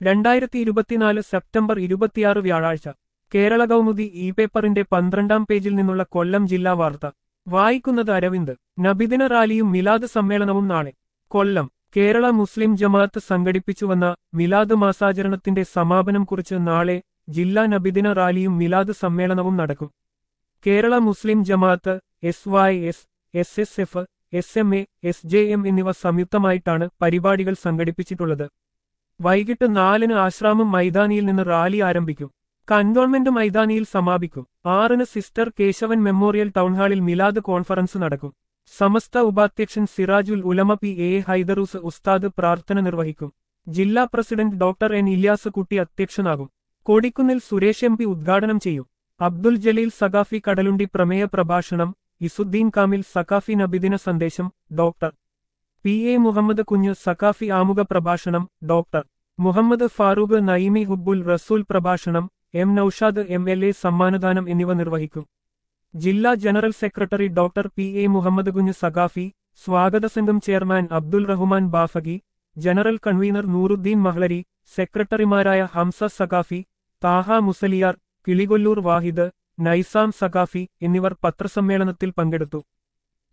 രണ്ടായിരത്തി ഇരുപത്തിനാല് സെപ്റ്റംബർ ഇരുപത്തിയാറ് വ്യാഴാഴ്ച കേരള കൗമുദി ഇ പേപ്പറിന്റെ പന്ത്രണ്ടാം പേജിൽ നിന്നുള്ള കൊല്ലം ജില്ലാ വാർത്ത വായിക്കുന്നത് അരവിന്ദ് നബിദിന റാലിയും മിലാദ് സമ്മേളനവും നാളെ കൊല്ലം കേരള മുസ്ലിം ജമാഅത്ത് സംഘടിപ്പിച്ചുവന്ന മിലാദ് മാസാചരണത്തിന്റെ സമാപനം കുറിച്ച് നാളെ ജില്ലാ നബിദിന റാലിയും മിലാദ് സമ്മേളനവും നടക്കും Kerala Muslim Jamaath S Y S S S F S M A S J M എന്നിവ സംയുക്തമായിട്ടാണ് പരിപാടികൾ സംഘടിപ്പിച്ചിട്ടുള്ളത് വൈകിട്ട് നാലിന് ആശ്രാമം മൈതാനിയിൽ നിന്ന് റാലി ആരംഭിക്കും കന്റോൺമെന്റ് മൈതാനിയിൽ സമാപിക്കും ആറിന് സിസ്റ്റർ കേശവൻ മെമ്മോറിയൽ ടൗൺഹാളിൽ മിലാദ് കോൺഫറൻസ് നടക്കും സമസ്ത ഉപാധ്യക്ഷൻ സിറാജുൽ ഉലമ പി എ ഹൈദറൂസ് ഉസ്താദ് പ്രാർത്ഥന നിർവഹിക്കും ജില്ലാ president doctor N Ilyas Kutty അധ്യക്ഷനാകും കൊടിക്കുന്നിൽ സുരേഷ് എം പി ഉദ്ഘാടനം ചെയ്യും അബ്ദുൽ ജലീൽ സഖാഫി കടലുണ്ടി പ്രമേയ പ്രഭാഷണം ഇസുദ്ദീൻ കാമിൽ സഖാഫി നബിദിന സന്ദേശം doctor P A Muhammad Kunju Saqafi ആമുഖ പ്രഭാഷണം ഡോക്ടർ മുഹമ്മദ് ഫാറൂഖ് നയിമി ഹുബുൽ റസൂൽ പ്രഭാഷണം M Naushad M L A സമ്മാനദാനം എന്നിവ നിർവഹിക്കും ജില്ലാ general secretary doctor P A Muhammad Kunju Saqafi സ്വാഗത സംഘം chairman Abdul Rahman Bafaqi general convener Nooruddin Mahlari സെക്രട്ടറിമാരായ ഹംസ സഖാഫി താഹ മുസലിയാർ കിളികൊല്ലൂർ വാഹിദ് നൈസാം സഖാഫി എന്നിവർ പത്രസമ്മേളനത്തിൽ പങ്കെടുത്തു